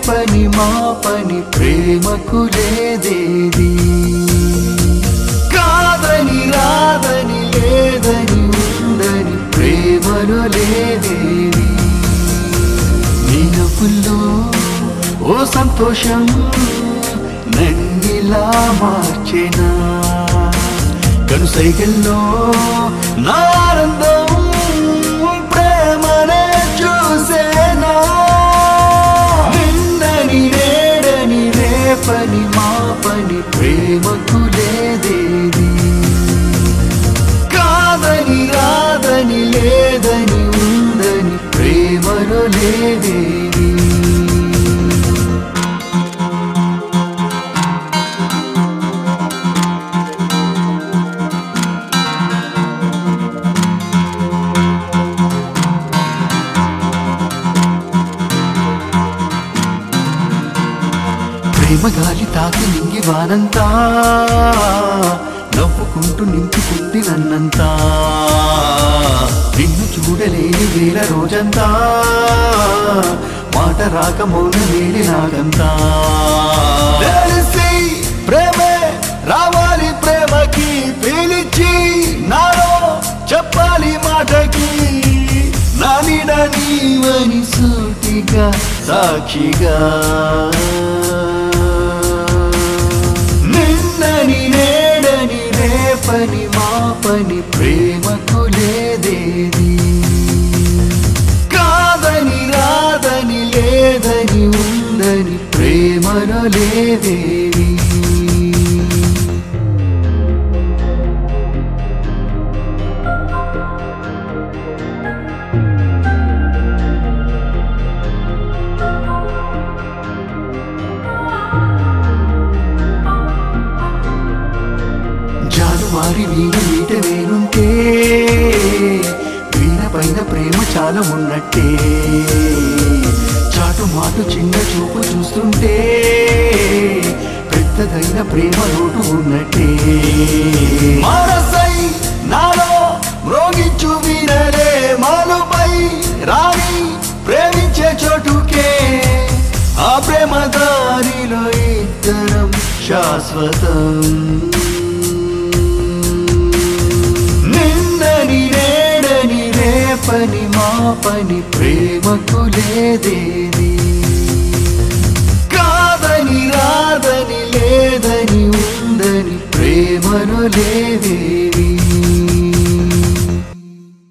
రేపని మాపని ప్రేమకు లేదేది కాదని రాదని లేదని ఉందని ప్రేమలో లేదేది నీ నవ్వుల్లో ఓ సంతోషం నన్నిలా మార్చెనా కనుసైగల్లో నా ఆనందం ప్రేమనే చూసేనా నిన్నని నేడని రేపని మాపని ప్రేమకు లేదేది కాదని రాదని లేదని ఉందని ప్రేమలో లేదేది ప్రేమ గాలి తాకి నింగి వానంతా నవ్వుకుంటూ నింపుకుంది నన్నంతా నిన్ను చూడలేని వేల రోజంతా మాట రాక మౌన వేడి నాకంతా తెలిసి ప్రేమే రావాలి ప్రేమకి పిలిచి నాలో చెప్పాలి మాటకి నా నీడ నీవని సూటిగా సాక్షిగా నిన్నని నేడని రేపని మాపని ప్రేమకు లేదేది కాదని రాదని లేదని ఉందని ప్రేమలో లేదేది జాలువారి వీణ వీట వేరుంటే వీణ పైన ప్రేమ చాలా ఉన్నట్టే చాటు మాటు చిన్న చూపు చూస్తుంటే పెద్దదైన ప్రేమ లోటు ఉన్నట్టే మనసై నాలో మ్రోగించు వీణలే మాలుపై రాని ప్రేమించే చోటుకే ఆ ప్రేమ దారిలో ఇద్దరం శాశ్వతం నిన్నని నేడని రేపని మాపని ప్రేమకు లేదేది కాదని రాదని లేదని ఉందని ప్రేమలో లేదే